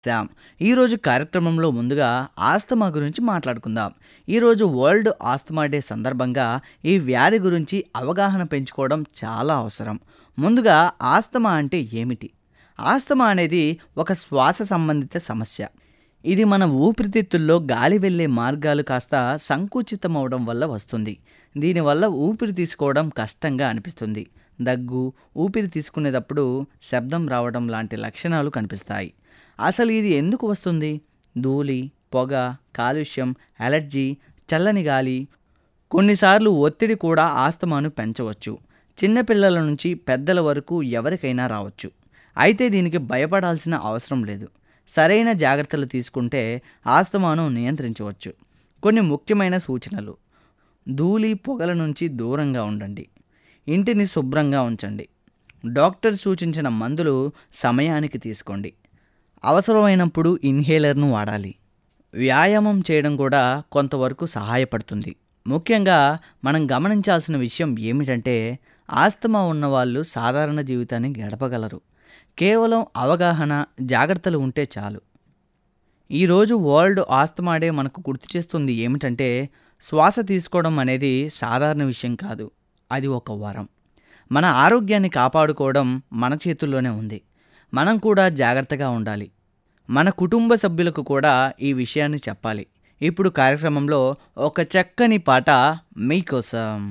Sam ఈరోజు కార్యక్రమంలో ముందుగా ఆస్తమా గురించి మాట్లాడుకుందాం ఈరోజు వరల్డ్ ఆస్తమా డే సందర్భంగా ఈ వ్యాధి గురించి అవగాహన పెంచుకోవడం చాలా అవసరం ముందుగా ఆస్తమా అంటే ఏమిటి ఆస్తమా అనేది ఒక శ్వాస సంబంధిత సమస్య ఇది మన ఊపిరితిత్తుల్లో గాలి వెళ్ళే మార్గాలు కాస్త సంకుచితమవడం వల్ల వస్తుంది దీనివల్ల ఊపిరి తీసుకోవడం కష్టంగా అనిపిస్తుంది దగ్గు ఊపిరి తీసుకునేటప్పుడు శబ్దం రావడం లాంటి లక్షణాలు కనిపిస్తాయి అసలు ఇది ఎందుకు వస్తుంది ధూళి పొగ కాలుష్యం అలర్జీ చల్లని గాలి కొన్నిసార్లు ఒత్తిడి కూడా ఆస్తమాను పెంచవచ్చు చిన్నపిల్లల నుంచి పెద్దల వరకు ఎవరికైనా రావచ్చు అయితే దీనికి భయపడాల్సిన అవసరం లేదు సరైన జాగ్రత్తలు తీసుకుంటే ఆస్తమాను నియంత్రించవచ్చు కొన్ని ముఖ్యమైన సూచనలు ధూళి పొగల నుంచి దూరంగా ఉండండి ఇంటిని శుభ్రంగా ఉంచండి డాక్టర్ సూచించిన మందులు సమయానికి తీసుకోండి అవసరమైనప్పుడు ఇన్హేలర్ను వాడాలి వ్యాయామం చేయడం కూడా కొంతవరకు సహాయపడుతుంది ముఖ్యంగా మనం గమనించాల్సిన విషయం ఏమిటంటే ఆస్తమా ఉన్నవాళ్ళు సాధారణ జీవితాన్ని గడపగలరు కేవలం అవగాహన జాగ్రత్తలు ఉంటే చాలు ఈరోజు వరల్డ్ ఆస్తమా డే మనకు గుర్తు చేస్తుంది ఏమిటంటే శ్వాస తీసుకోవడం అనేది సాధారణ విషయం కాదు అది ఒక వరం మన ఆరోగ్యాన్ని కాపాడుకోవడం మన చేతుల్లోనే ఉంది మనం కూడా జాగ్రత్తగా ఉండాలి మన కుటుంబ సభ్యులకు కూడా ఈ విషయాన్ని చెప్పాలి ఇప్పుడు కార్యక్రమంలో ఒక చక్కని పాట మీకోసం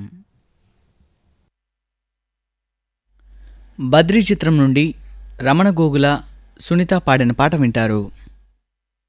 బద్రీ చిత్రం నుండి రమణ గోగుల సునీత పాడిన పాట వింటారు